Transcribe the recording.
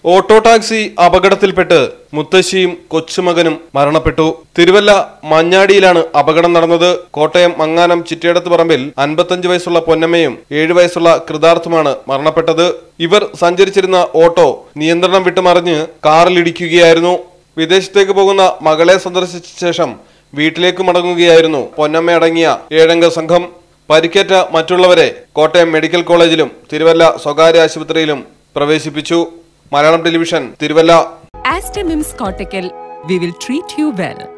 Auto taxi അപകടത്തിൽപ്പെട്ട് മുത്തശ്ശിയും കൊച്ചുമകനും മരണപ്പെട്ടു തിരുവല്ല മഞ്ഞാടിയിലാണ് അപകടം നടന്നത് കോട്ടയം മങ്ങാനം ചിറ്റേടത്ത് പറമ്പിൽ അൻപത്തഞ്ച് വയസ്സുള്ള പൊന്നമ്മയും ഏഴ് വയസ്സുള്ള കൃതാർത്ഥുമാണ് മരണപ്പെട്ടത് ഇവർ സഞ്ചരിച്ചിരുന്ന ഓട്ടോ നിയന്ത്രണം വിട്ടുമറിഞ്ഞ് കാറിലിടിക്കുകയായിരുന്നു വിദേശത്തേക്ക് പോകുന്ന മകളെ സന്ദർശിച്ച ശേഷം വീട്ടിലേക്ക് മടങ്ങുകയായിരുന്നു പൊന്നമ്മ അടങ്ങിയ ഏഴംഗ സംഘം പരിക്കേറ്റ മറ്റുള്ളവരെ കോട്ടയം മെഡിക്കൽ കോളേജിലും തിരുവല്ല സ്വകാര്യ ആശുപത്രിയിലും പ്രവേശിപ്പിച്ചു Malayalam television Thiruvalla Astamim's Cortical, we will treat you well.